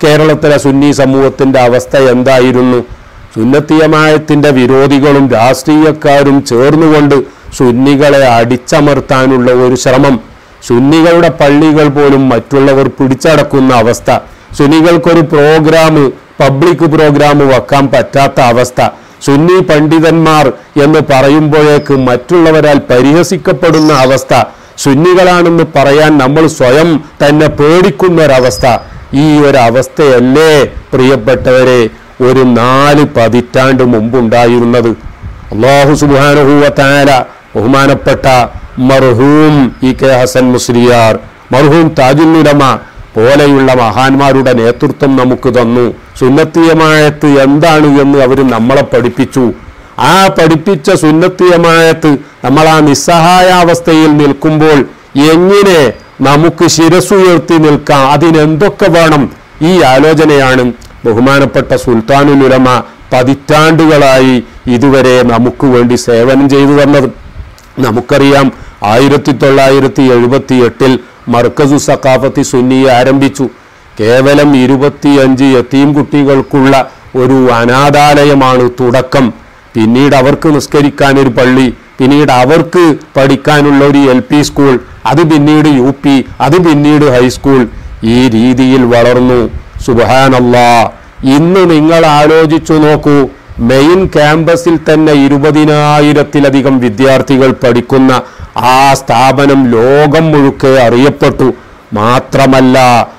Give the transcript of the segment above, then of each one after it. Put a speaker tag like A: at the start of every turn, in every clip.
A: കേരളത്തിലെ സുന്നി സമൂഹത്തിന്റെ അവസ്ഥ എന്തായിരുന്നു സുന്നത്തിയമായത്തിന്റെ വിരോധികളും രാഷ്ട്രീയക്കാരും ചേർന്നുകൊണ്ട് സുന്നികളെ അടിച്ചമർത്താനുള്ള ഒരു ശ്രമം സുന്നികളുടെ പള്ളികൾ പോലും മറ്റുള്ളവർ പിടിച്ചടക്കുന്ന അവസ്ഥ സുന്നികൾക്കൊരു പ്രോഗ്രാം പബ്ലിക് പ്രോഗ്രാം വെക്കാൻ പറ്റാത്ത അവസ്ഥ സുന്നി പണ്ഡിതന്മാർ എന്ന് പറയുമ്പോഴേക്ക് മറ്റുള്ളവരാൽ പരിഹസിക്കപ്പെടുന്ന അവസ്ഥ സുന്നികളാണെന്ന് പറയാൻ നമ്മൾ സ്വയം തന്നെ പേടിക്കുന്ന ഒരവസ്ഥ ഈ ഒരു അവസ്ഥയല്ലേ പ്രിയപ്പെട്ടവരെ ഒരു നാല് പതിറ്റാണ്ട് മുമ്പുണ്ടായിരുന്നത് അള്ളാഹു സുബാനുഹൂവ താര ബഹുമാനപ്പെട്ട മർഹൂം ഇ കെ ഹസൻ മുസ്ലിയാർ മർഹൂം താജുല്ലുലമ പോലെയുള്ള മഹാന്മാരുടെ നേതൃത്വം നമുക്ക് തന്നു സുന്നത്തിയമായത്ത് എന്താണ് എന്ന് അവർ നമ്മളെ പഠിപ്പിച്ചു ആ പഠിപ്പിച്ച സുന്നത്തിയമായത്ത് നമ്മൾ ആ നിസ്സഹായാവസ്ഥയിൽ നിൽക്കുമ്പോൾ എങ്ങനെ നമുക്ക് ശിരസുയർത്തി നിൽക്കാം അതിനെന്തൊക്കെ വേണം ഈ ആലോചനയാണ് ബഹുമാനപ്പെട്ട സുൽത്താനുൽ ഉലമ പതിറ്റാണ്ടുകളായി ഇതുവരെ നമുക്ക് വേണ്ടി സേവനം ചെയ്തു തന്നത് നമുക്കറിയാം ആയിരത്തി തൊള്ളായിരത്തി എഴുപത്തി എട്ടിൽ മർക്കസു സക്കാഫത്തി സുന്നിയെ ആരംഭിച്ചു കേവലം ഇരുപത്തിയഞ്ച് യത്തീം കുട്ടികൾക്കുള്ള ഒരു അനാഥാലയമാണ് തുടക്കം പിന്നീട് അവർക്ക് നിസ്കരിക്കാൻ ഒരു പള്ളി പിന്നീട് അവർക്ക് പഠിക്കാനുള്ള ഒരു എൽ പി സ്കൂൾ അത് പിന്നീട് യു പി അത് പിന്നീട് ഹൈസ്കൂൾ ഈ രീതിയിൽ വളർന്നു സുബാനല്ലാ ഇന്ന് നിങ്ങൾ ആലോചിച്ചു നോക്കൂ മെയിൻ ക്യാമ്പസിൽ തന്നെ ഇരുപതിനായിരത്തിലധികം വിദ്യാർത്ഥികൾ പഠിക്കുന്ന ആ സ്ഥാപനം ലോകം മുഴുക്കെ അറിയപ്പെട്ടു മാത്രമല്ല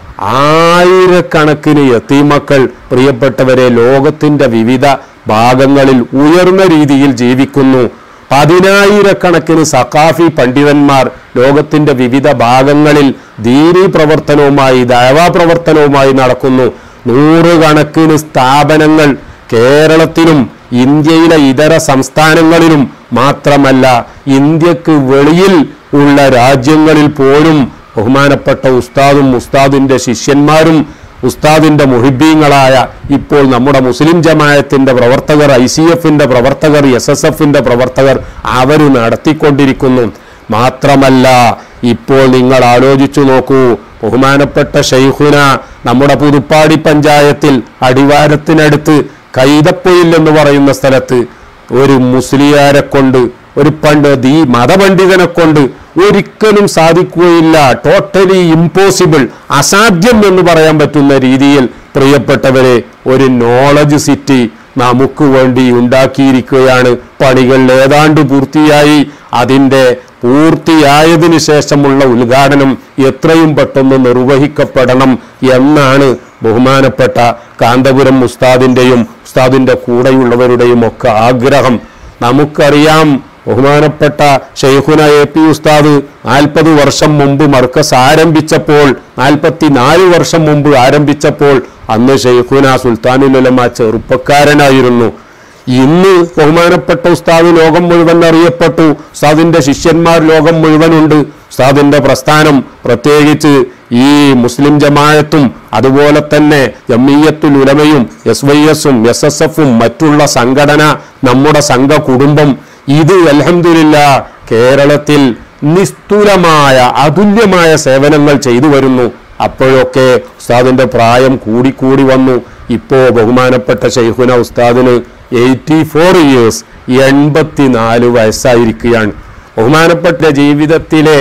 A: ആയിരക്കണക്കിന് യത്തീമക്കൾ പ്രിയപ്പെട്ടവരെ ലോകത്തിന്റെ വിവിധ ഭാഗങ്ങളിൽ ഉയർന്ന രീതിയിൽ ജീവിക്കുന്നു പതിനായിരക്കണക്കിന് സഖാഫി പണ്ഡിതന്മാർ ലോകത്തിന്റെ വിവിധ ഭാഗങ്ങളിൽ ദീനി പ്രവർത്തനവുമായി ദൈവാ പ്രവർത്തനവുമായി നടക്കുന്നു നൂറുകണക്കിന് സ്ഥാപനങ്ങൾ കേരളത്തിലും ഇന്ത്യയിലെ ഇതര സംസ്ഥാനങ്ങളിലും മാത്രമല്ല ഇന്ത്യക്ക് വെളിയിൽ ഉള്ള രാജ്യങ്ങളിൽ പോലും ബഹുമാനപ്പെട്ട ഉസ്താദും ഉസ്താദിന്റെ ശിഷ്യന്മാരും ഉസ്താദിന്റെ മുഹിബീങ്ങളായ ഇപ്പോൾ നമ്മുടെ മുസ്ലിം ജമായത്തിന്റെ പ്രവർത്തകർ ഐ സി എഫിന്റെ പ്രവർത്തകർ എസ് എസ് എഫിന്റെ പ്രവർത്തകർ അവർ നടത്തിക്കൊണ്ടിരിക്കുന്നു മാത്രമല്ല ഇപ്പോൾ നിങ്ങൾ ആലോചിച്ചു നോക്കൂ ബഹുമാനപ്പെട്ട ഷെയ്ഖുന നമ്മുടെ പുതുപ്പാടി പഞ്ചായത്തിൽ അടിവാരത്തിനടുത്ത് കൈതപ്പൊയിൽ എന്ന് പറയുന്ന സ്ഥലത്ത് ഒരു മുസ്ലിയാരെ കൊണ്ട് ഒരു പണ്ട് ഈ മതപണ്ഡിതനെ കൊണ്ട് ഒരിക്കലും സാധിക്കുകയില്ല ടോട്ടലി ഇമ്പോസിബിൾ അസാധ്യം എന്ന് പറയാൻ പറ്റുന്ന രീതിയിൽ പ്രിയപ്പെട്ടവരെ ഒരു നോളജ് സിറ്റി നമുക്ക് വേണ്ടി ഉണ്ടാക്കിയിരിക്കുകയാണ് പണികൾ ഏതാണ്ട് പൂർത്തിയായി അതിൻ്റെ പൂർത്തിയായതിനു ശേഷമുള്ള ഉദ്ഘാടനം എത്രയും പെട്ടെന്ന് നിർവഹിക്കപ്പെടണം എന്നാണ് ബഹുമാനപ്പെട്ട കാന്തപുരം ഉസ്താദിൻ്റെയും ഉസ്താദിൻ്റെ കൂടെയുള്ളവരുടെയും ഒക്കെ ആഗ്രഹം നമുക്കറിയാം ബഹുമാനപ്പെട്ട ഷെയ്ഖുന എ പി ഉസ്താദ് നാൽപ്പത് വർഷം മുമ്പ് മർക്കസ് ആരംഭിച്ചപ്പോൾ നാൽപ്പത്തിനാല് വർഷം മുമ്പ് ആരംഭിച്ചപ്പോൾ അന്ന് ഷെയ്ഖുന സുൽത്താനുലമ ചെറുപ്പക്കാരനായിരുന്നു ഇന്ന് ബഹുമാനപ്പെട്ട ഉസ്താദ് ലോകം മുഴുവൻ അറിയപ്പെട്ടു ഉസ്താദിന്റെ ശിഷ്യന്മാർ ലോകം മുഴുവനുണ്ട് ഉസ്താദിന്റെ പ്രസ്ഥാനം പ്രത്യേകിച്ച് ഈ മുസ്ലിം ജമായത്തും അതുപോലെ തന്നെ ജമ്മീയത്തുൽ ഉലമയും എസ് വൈ എസും എസ് എസ് എഫും മറ്റുള്ള സംഘടന നമ്മുടെ സംഘ കുടുംബം ഇത് അലഹമില്ല കേരളത്തിൽ നിസ്തുലമായ അതുല്യമായ സേവനങ്ങൾ ചെയ്തു വരുന്നു അപ്പോഴൊക്കെ ഉസ്താദിന്റെ പ്രായം കൂടിക്കൂടി വന്നു ഇപ്പോ ബഹുമാനപ്പെട്ട ഷെയ്ഖുന ഉസ്താദിന് എയ്റ്റി ഫോർ ഇയേഴ്സ് എൺപത്തിനാല് വയസ്സായിരിക്കുകയാണ് ബഹുമാനപ്പെട്ട ജീവിതത്തിലെ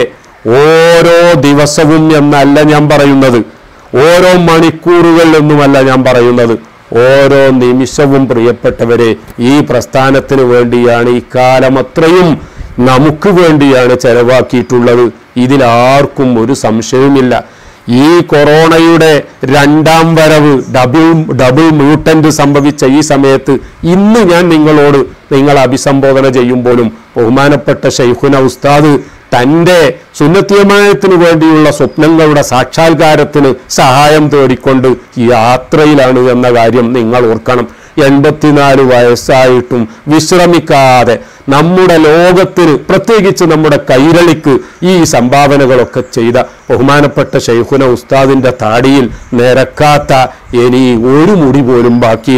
A: ഓരോ ദിവസവും എന്നല്ല ഞാൻ പറയുന്നത് ഓരോ മണിക്കൂറുകൾ എന്നുമല്ല ഞാൻ പറയുന്നത് ഓരോ നിമിഷവും പ്രിയപ്പെട്ടവരെ ഈ പ്രസ്ഥാനത്തിന് വേണ്ടിയാണ് ഈ കാലം അത്രയും നമുക്ക് വേണ്ടിയാണ് ചെലവാക്കിയിട്ടുള്ളത് ഇതിലാർക്കും ഒരു സംശയവുമില്ല ഈ കൊറോണയുടെ രണ്ടാം വരവ് ഡബിൾ ഡബിൾ മ്യൂട്ടന്റ് സംഭവിച്ച ഈ സമയത്ത് ഇന്ന് ഞാൻ നിങ്ങളോട് നിങ്ങൾ അഭിസംബോധന ചെയ്യുമ്പോഴും ബഹുമാനപ്പെട്ട ഷെയ്ഖുന ഉസ്താദ് തൻ്റെ സുന്നത്തിയമായത്തിനു വേണ്ടിയുള്ള സ്വപ്നങ്ങളുടെ സാക്ഷാത്കാരത്തിന് സഹായം തേടിക്കൊണ്ട് ഈ യാത്രയിലാണ് എന്ന കാര്യം നിങ്ങൾ ഓർക്കണം എൺപത്തിനാല് വയസ്സായിട്ടും വിശ്രമിക്കാതെ നമ്മുടെ ലോകത്തിന് പ്രത്യേകിച്ച് നമ്മുടെ കൈരളിക്ക് ഈ സംഭാവനകളൊക്കെ ചെയ്ത ബഹുമാനപ്പെട്ട ഷെയ്ഖുന ഉസ്താദിന്റെ താടിയിൽ നിരക്കാത്ത ഇനി ഒരു മുടി പോലും ബാക്കിയില്ല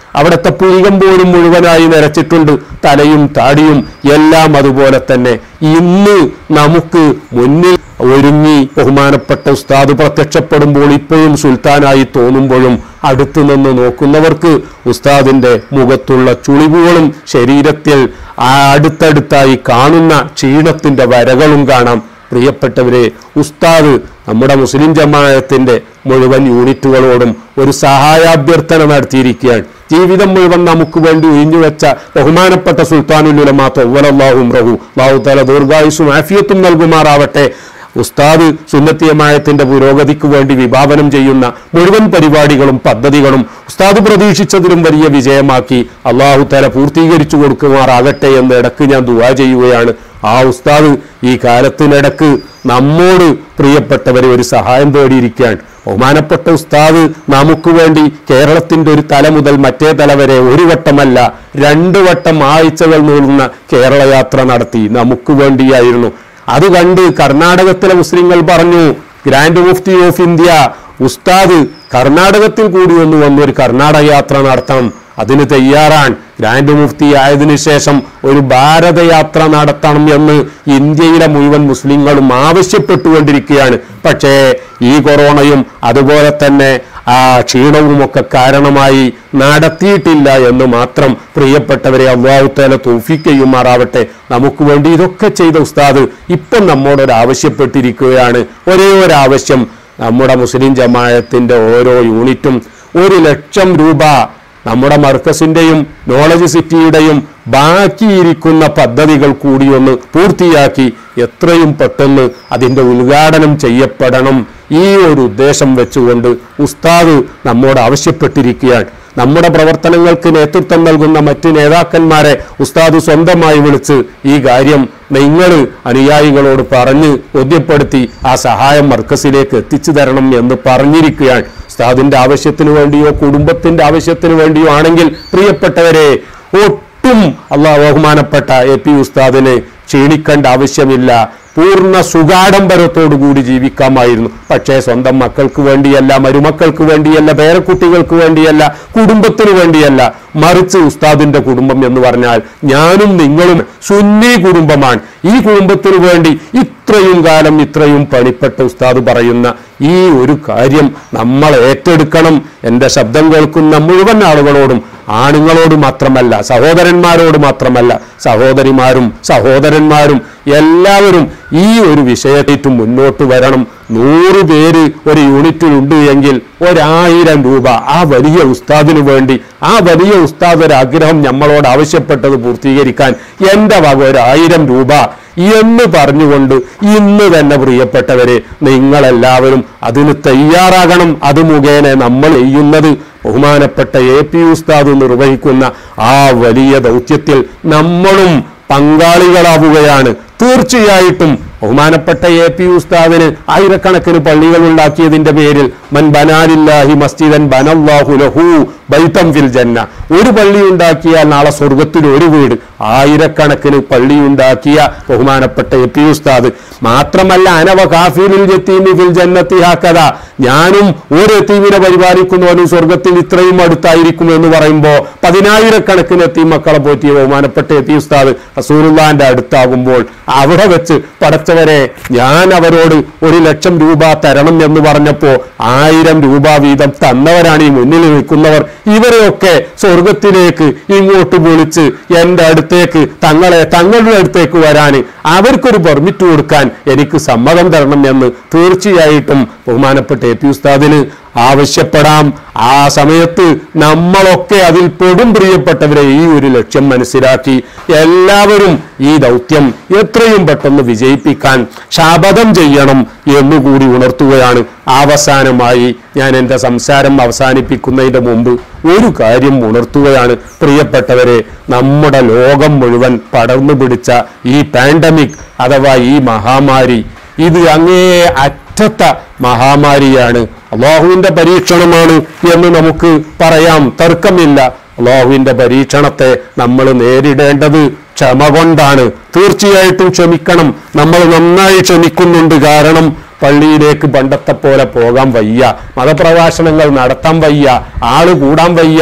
A: അവിടുത്തെ പുളികം പോലും മുഴുവനായി നിറച്ചിട്ടുണ്ട് തലയും താടിയും എല്ലാം അതുപോലെ തന്നെ ഇന്ന് നമുക്ക് മുന്നിൽ ഒരുങ്ങി ബഹുമാനപ്പെട്ട ഉസ്താദ് പ്രത്യക്ഷപ്പെടുമ്പോൾ ഇപ്പോഴും സുൽത്താനായി തോന്നുമ്പോഴും അടുത്തു നിന്ന് നോക്കുന്നവർക്ക് ഉസ്താദിന്റെ മുഖത്തുള്ള ചുളിവുകളും ശരീരത്തിൽ ആ അടുത്തടുത്തായി കാണുന്ന ക്ഷീണത്തിന്റെ വരകളും കാണാം പ്രിയപ്പെട്ടവരെ ഉസ്താദ് നമ്മുടെ മുസ്ലിം ജമാഅത്തിന്റെ മുഴുവൻ യൂണിറ്റുകളോടും ഒരു സഹായാഭ്യർത്ഥന നടത്തിയിരിക്കുകയാണ് ജീവിതം മുഴുവൻ നമുക്ക് വേണ്ടി ഒഴിഞ്ഞുവെച്ച ബഹുമാനപ്പെട്ട സുൽത്താനുലുലമാ തൊവ്വലല്ലാഹും റഹു അള്ളാഹു തല ദീർഘായുസും ആഫിയത്തും നൽകുമാറാവട്ടെ ഉസ്താദ് സുന്നത്തിയമായത്തിന്റെ പുരോഗതിക്ക് വേണ്ടി വിഭാവനം ചെയ്യുന്ന മുഴുവൻ പരിപാടികളും പദ്ധതികളും ഉസ്താദ് പ്രതീക്ഷിച്ചതിലും വലിയ വിജയമാക്കി അള്ളാഹു തല പൂർത്തീകരിച്ചു കൊടുക്കുമാറാകട്ടെ എന്ന് ഇടക്ക് ഞാൻ ദുവാ ചെയ്യുകയാണ് ആ ഉസ്താദ് ഈ കാലത്തിനിടക്ക് നമ്മോട് പ്രിയപ്പെട്ടവരെ ഒരു സഹായം തേടിയിരിക്കുകയാണ് ബഹുമാനപ്പെട്ട ഉസ്താദ് നമുക്ക് വേണ്ടി കേരളത്തിന്റെ ഒരു തല മുതൽ മറ്റേ തല വരെ ഒരു വട്ടമല്ല രണ്ട് വട്ടം ആഴ്ചകൾ നീളുന്ന കേരള യാത്ര നടത്തി നമുക്ക് വേണ്ടിയായിരുന്നു അത് കണ്ട് കർണാടകത്തിലെ മുസ്ലിങ്ങൾ പറഞ്ഞു ഗ്രാൻഡ് മുഫ്തി ഓഫ് ഇന്ത്യ ഉസ്താദ് കർണാടകത്തിൽ കൂടി ഒന്ന് വന്നൊരു കർണാടക യാത്ര നടത്തണം അതിന് തയ്യാറാണ് ഗ്രാൻഡ് മുഫ്തി ആയതിനു ശേഷം ഒരു ഭാരതയാത്ര നടത്തണം എന്ന് ഇന്ത്യയിലെ മുഴുവൻ മുസ്ലിങ്ങളും ആവശ്യപ്പെട്ടുകൊണ്ടിരിക്കുകയാണ് പക്ഷേ ഈ കൊറോണയും അതുപോലെ തന്നെ ആ ക്ഷീണവുമൊക്കെ കാരണമായി നടത്തിയിട്ടില്ല എന്ന് മാത്രം പ്രിയപ്പെട്ടവരെ അള്ളാഹുത്തേല തോഫിക്കയുമാറാവട്ടെ നമുക്ക് വേണ്ടി ഇതൊക്കെ ചെയ്ത ഉസ്താദ് ഇപ്പം നമ്മോടൊരു ആവശ്യപ്പെട്ടിരിക്കുകയാണ് ഒരേ ഒരു ആവശ്യം നമ്മുടെ മുസ്ലിം ജമായത്തിന്റെ ഓരോ യൂണിറ്റും ഒരു ലക്ഷം രൂപ നമ്മുടെ മർക്കസിന്റെയും നോളജ് സിറ്റിയുടെയും ബാക്കിയിരിക്കുന്ന പദ്ധതികൾ കൂടി ഒന്ന് പൂർത്തിയാക്കി എത്രയും പെട്ടെന്ന് അതിന്റെ ഉദ്ഘാടനം ചെയ്യപ്പെടണം ഈ ഒരു ഉദ്ദേശം വെച്ചുകൊണ്ട് ഉസ്താദ് നമ്മോട് ആവശ്യപ്പെട്ടിരിക്കുകയാണ് നമ്മുടെ പ്രവർത്തനങ്ങൾക്ക് നേതൃത്വം നൽകുന്ന മറ്റ് നേതാക്കന്മാരെ ഉസ്താദ് സ്വന്തമായി വിളിച്ച് ഈ കാര്യം നിങ്ങൾ അനുയായികളോട് പറഞ്ഞ് ബോധ്യപ്പെടുത്തി ആ സഹായം മർക്കസിലേക്ക് എത്തിച്ചു തരണം എന്ന് പറഞ്ഞിരിക്കുകയാണ് ഉസ്താദിന്റെ ആവശ്യത്തിന് വേണ്ടിയോ കുടുംബത്തിന്റെ ആവശ്യത്തിന് വേണ്ടിയോ ആണെങ്കിൽ പ്രിയപ്പെട്ടവരെ ഒട്ടും അള്ളാഹ് ബഹുമാനപ്പെട്ട എ പി ഉസ്താദിന് ക്ഷീണിക്കേണ്ട ആവശ്യമില്ല പൂർണ്ണ സുഖാഡംബരത്തോടു കൂടി ജീവിക്കാമായിരുന്നു പക്ഷേ സ്വന്തം മക്കൾക്ക് വേണ്ടിയല്ല മരുമക്കൾക്ക് വേണ്ടിയല്ല പേരക്കുട്ടികൾക്ക് വേണ്ടിയല്ല കുടുംബത്തിന് വേണ്ടിയല്ല മറിച്ച് ഉസ്താദിന്റെ കുടുംബം എന്ന് പറഞ്ഞാൽ ഞാനും നിങ്ങളും സുന്നി കുടുംബമാണ് ഈ കുടുംബത്തിന് വേണ്ടി ഇത്രയും കാലം ഇത്രയും പണിപ്പെട്ട ഉസ്താദ് പറയുന്ന ഈ ഒരു കാര്യം നമ്മൾ ഏറ്റെടുക്കണം എൻ്റെ ശബ്ദം കേൾക്കുന്ന മുഴുവൻ ആളുകളോടും ആണുങ്ങളോട് മാത്രമല്ല സഹോദരന്മാരോട് മാത്രമല്ല സഹോദരിമാരും സഹോദരന്മാരും എല്ലാവരും ഈ ഒരു വിഷയത്തേറ്റും മുന്നോട്ട് വരണം നൂറ് പേര് ഒരു യൂണിറ്റിലുണ്ട് എങ്കിൽ ഒരായിരം രൂപ ആ വലിയ ഉസ്താദിന് വേണ്ടി ആ വലിയ ഉസ്താദ് ഒരു ആഗ്രഹം നമ്മളോട് ആവശ്യപ്പെട്ടത് പൂർത്തീകരിക്കാൻ എൻ്റെ വക ഒരായിരം രൂപ എന്ന് പറഞ്ഞുകൊണ്ട് ഇന്ന് തന്നെ പ്രിയപ്പെട്ടവരെ നിങ്ങളെല്ലാവരും അതിന് തയ്യാറാകണം അത് മുഖേന നമ്മൾ ചെയ്യുന്നത് ബഹുമാനപ്പെട്ട എ പി ഉസ്താദ് നിർവഹിക്കുന്ന ആ വലിയ ദൗത്യത്തിൽ നമ്മളും പങ്കാളികളാവുകയാണ് തീർച്ചയായിട്ടും ബഹുമാനപ്പെട്ട എ പി ഉസ്താദിന് ആയിരക്കണക്കിന് പള്ളികൾ ഉണ്ടാക്കിയതിന്റെ പേരിൽ മൻ ബനാലില്ലാഹി മസ്ജിദൻ ബനല്ലാഹു ലഹു ബൈത്തം ഫിൽ ജന്ന ഒരു പള്ളി ഉണ്ടാക്കിയാൽ നാളെ സ്വർഗത്തിൽ ഒരു വീട് ആയിരക്കണക്കിന് പള്ളി ഉണ്ടാക്കിയ ബഹുമാനപ്പെട്ട എ പി ഉസ്താദ് മാത്രമല്ല അനവ കാഫിലിൽ യത്തീമി ഫിൽ ജന്നത്തി ഹാക്കഥ ഞാനും ഒരു എത്തീമിനെ പരിപാലിക്കുന്നവനും സ്വർഗത്തിൽ ഇത്രയും അടുത്തായിരിക്കും എന്ന് പറയുമ്പോൾ പതിനായിരക്കണക്കിന് എത്തി മക്കളെ പോറ്റിയ ബഹുമാനപ്പെട്ട എത്തി ഉസ്താദ് റസൂലുള്ളാന്റെ അടുത്താകുമ്പോൾ അവിടെ വെച്ച് പടച്ചവരെ ഞാൻ അവരോട് ഒരു ലക്ഷം രൂപ തരണം എന്ന് പറഞ്ഞപ്പോ ആയിരം രൂപ വീതം തന്നവരാണ് ഈ മുന്നിൽ നിൽക്കുന്നവർ ഇവരെയൊക്കെ സ്വർഗത്തിലേക്ക് ഇങ്ങോട്ട് വിളിച്ച് എൻ്റെ അടുത്തേക്ക് തങ്ങളെ തങ്ങളുടെ അടുത്തേക്ക് വരാൻ അവർക്കൊരു പെർമിറ്റ് കൊടുക്കാൻ എനിക്ക് സമ്മതം തരണം എന്ന് തീർച്ചയായിട്ടും ബഹുമാനപ്പെട്ട എ പി ഉസ്താദിന് ആവശ്യപ്പെടാം ആ സമയത്ത് നമ്മളൊക്കെ അതിൽ പെടും പ്രിയപ്പെട്ടവരെ ഈ ഒരു ലക്ഷ്യം മനസ്സിലാക്കി എല്ലാവരും ഈ ദൗത്യം എത്രയും പെട്ടെന്ന് വിജയിപ്പിക്കാൻ ശപഥം ചെയ്യണം എന്നുകൂടി ഉണർത്തുകയാണ് അവസാനമായി ഞാൻ എൻ്റെ സംസാരം അവസാനിപ്പിക്കുന്നതിന്റെ മുമ്പ് ഒരു കാര്യം ഉണർത്തുകയാണ് പ്രിയപ്പെട്ടവരെ നമ്മുടെ ലോകം മുഴുവൻ പടർന്നു പിടിച്ച ഈ പാൻഡമിക് അഥവാ ഈ മഹാമാരി ഇത് അങ്ങേ അറ്റത്ത മഹാമാരിയാണ് അള്ളാഹുവിന്റെ പരീക്ഷണമാണ് എന്ന് നമുക്ക് പറയാം തർക്കമില്ല അള്ളാഹുവിന്റെ പരീക്ഷണത്തെ നമ്മൾ നേരിടേണ്ടത് ക്ഷമ കൊണ്ടാണ് തീർച്ചയായിട്ടും ക്ഷമിക്കണം നമ്മൾ നന്നായി ക്ഷമിക്കുന്നുണ്ട് കാരണം പള്ളിയിലേക്ക് പണ്ടത്തെ പോലെ പോകാൻ വയ്യ മതപ്രഭാഷണങ്ങൾ നടത്താൻ വയ്യ ആള് കൂടാൻ വയ്യ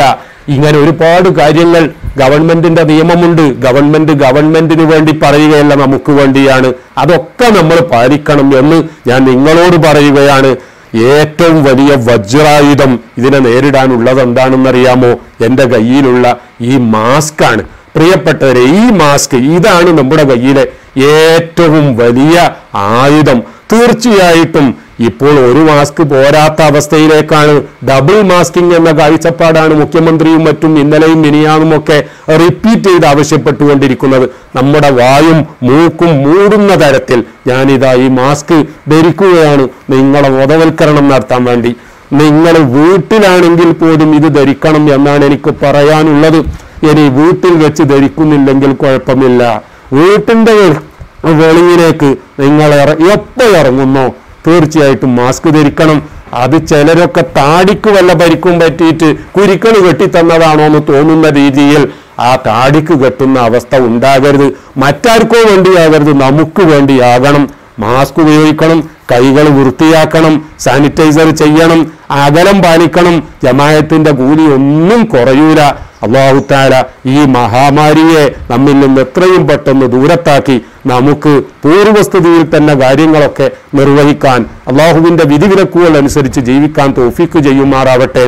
A: ഇങ്ങനെ ഒരുപാട് കാര്യങ്ങൾ ഗവൺമെന്റിന്റെ നിയമമുണ്ട് ഗവൺമെന്റ് ഗവൺമെന്റിന് വേണ്ടി പറയുകയല്ല നമുക്ക് വേണ്ടിയാണ് അതൊക്കെ നമ്മൾ പാലിക്കണം എന്ന് ഞാൻ നിങ്ങളോട് പറയുകയാണ് ഏറ്റവും വലിയ വജ്രായുധം ഇതിനെ നേരിടാനുള്ളത് എന്താണെന്നറിയാമോ എൻ്റെ കയ്യിലുള്ള ഈ മാസ്കാണ് പ്രിയപ്പെട്ടവരെ ഈ മാസ്ക് ഇതാണ് നമ്മുടെ കയ്യിലെ ഏറ്റവും വലിയ ആയുധം തീർച്ചയായിട്ടും ഇപ്പോൾ ഒരു മാസ്ക് പോരാത്ത അവസ്ഥയിലേക്കാണ് ഡബിൾ മാസ്കിംഗ് എന്ന കാഴ്ചപ്പാടാണ് മുഖ്യമന്ത്രിയും മറ്റും ഇന്നലെയും മിനിയാന്നും ഒക്കെ റിപ്പീറ്റ് ചെയ്ത് ആവശ്യപ്പെട്ടുകൊണ്ടിരിക്കുന്നത് നമ്മുടെ വായും മൂക്കും മൂടുന്ന തരത്തിൽ ഞാനിതാ ഈ മാസ്ക് ധരിക്കുകയാണ് നിങ്ങളെ ബോധവൽക്കരണം നടത്താൻ വേണ്ടി നിങ്ങൾ വീട്ടിലാണെങ്കിൽ പോലും ഇത് ധരിക്കണം എന്നാണ് എനിക്ക് പറയാനുള്ളത് ഇനി വീട്ടിൽ വെച്ച് ധരിക്കുന്നില്ലെങ്കിൽ കുഴപ്പമില്ല വീട്ടിന്റെ വെളിയിലേക്ക് നിങ്ങൾ ഇറ- എപ്പോ ഇറങ്ങുന്നോ തീർച്ചയായിട്ടും മാസ്ക് ധരിക്കണം അത് ചിലരൊക്കെ താടിക്ക് വല്ല പരിക്കും പറ്റിയിട്ട് കുരിക്കണ് കെട്ടിത്തന്നതാണോ എന്ന് തോന്നുന്ന രീതിയിൽ ആ താടിക്ക് കെട്ടുന്ന അവസ്ഥ ഉണ്ടാകരുത് മറ്റാർക്കോ വേണ്ടിയാകരുത് നമുക്ക് വേണ്ടിയാകണം മാസ്ക് ഉപയോഗിക്കണം കൈകൾ വൃത്തിയാക്കണം സാനിറ്റൈസർ ചെയ്യണം അകലം പാലിക്കണം ജമായത്തിന്റെ കൂലി ഒന്നും കുറയൂല അള്ളാഹുത്താല ഈ മഹാമാരിയെ നമ്മിൽ നിന്ന് എത്രയും പെട്ടെന്ന് ദൂരത്താക്കി നമുക്ക് പൂർവ്വസ്ഥിതിയിൽ തന്നെ കാര്യങ്ങളൊക്കെ നിർവഹിക്കാൻ അള്ളാഹുവിന്റെ വിധിവിലക്കുകൾ അനുസരിച്ച് ജീവിക്കാൻ തോഫിക്ക് ചെയ്യുമാറാവട്ടെ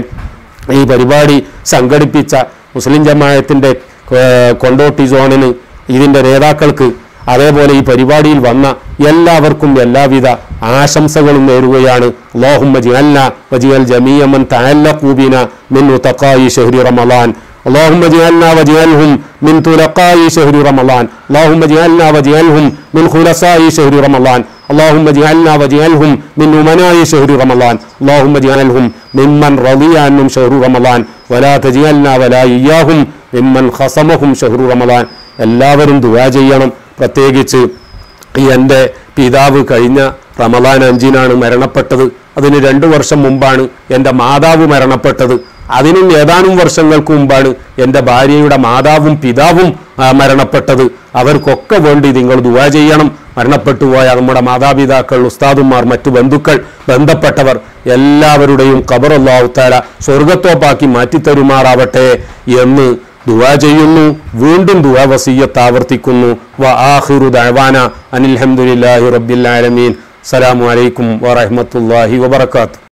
A: ഈ പരിപാടി സംഘടിപ്പിച്ച മുസ്ലിം ജമായത്തിന്റെ ഏഹ്, കൊണ്ടോട്ടി സോണിന് ഇതിന്റെ നേതാക്കൾക്ക് അതേപോലെ ഈ പരിപാടിയിൽ വന്ന എല്ലാവർക്കും എല്ലാവിധ ആശംസകളും നേരുകയാണ് അള്ളാഹുമ്മ ജിഅൽന വജിഅൽ ജമീഅ മൻ തഅല്ലഖു ബിന മിൻ ഉതഖായി ശഹ്രി റമളാൻ اللهم اجعلنا واجعلهم من تلقاء شهر رمضان اللهم اجعلنا واجعلهم من خلصاء شهر رمضان اللهم اجعلنا واجعلهم من أمناء شهر رمضان اللهم اجعلهم ممن رضي عنهم شهر رمضان ولا تجعلنا ولا إياهم ممن خصمهم شهر رمضان എല്ലാവരും ദുആ ചെയ്യണം പ്രത്യേകിച്ച് ഈ എൻ്റെ പിതാവ് കഴിഞ്ഞ റമദാൻ അഞ്ചിനാണ് മരണപ്പെട്ടത് അതിന് രണ്ടു വർഷം മുമ്പാണ് എൻ്റെ മാതാവ് മരണപ്പെട്ടത് അതിനും ഏതാനും വർഷങ്ങൾക്ക് മുമ്പാണ് എൻ്റെ ഭാര്യയുടെ മാതാവും പിതാവും ആ, മരണപ്പെട്ടത് അവർക്കൊക്കെ വേണ്ടി നിങ്ങൾ ദുവാ ചെയ്യണം മരണപ്പെട്ടു പോയ നമ്മുടെ മാതാപിതാക്കൾ ഉസ്താദുമാർ മറ്റു ബന്ധുക്കൾ ബന്ധപ്പെട്ടവർ എല്ലാവരുടെയും ഖബറല്ലാവുത്താല സ്വർഗത്തോപ്പാക്കി മാറ്റിത്തരുമാറാവട്ടെ എന്ന് ദുആ ചെയ്യുന്നു വീണ്ടും ദുആ വസീയത്ത് ആവർത്തിക്കുന്നു വ ആഖിറു ദഅവാന അനിൽ ഹംദുലില്ലാഹി റബ്ബിൽ ആലമീൻ അസ്സലാമു അലൈക്കും വറഹ്മത്തുള്ളാഹി വബറകാതുഹു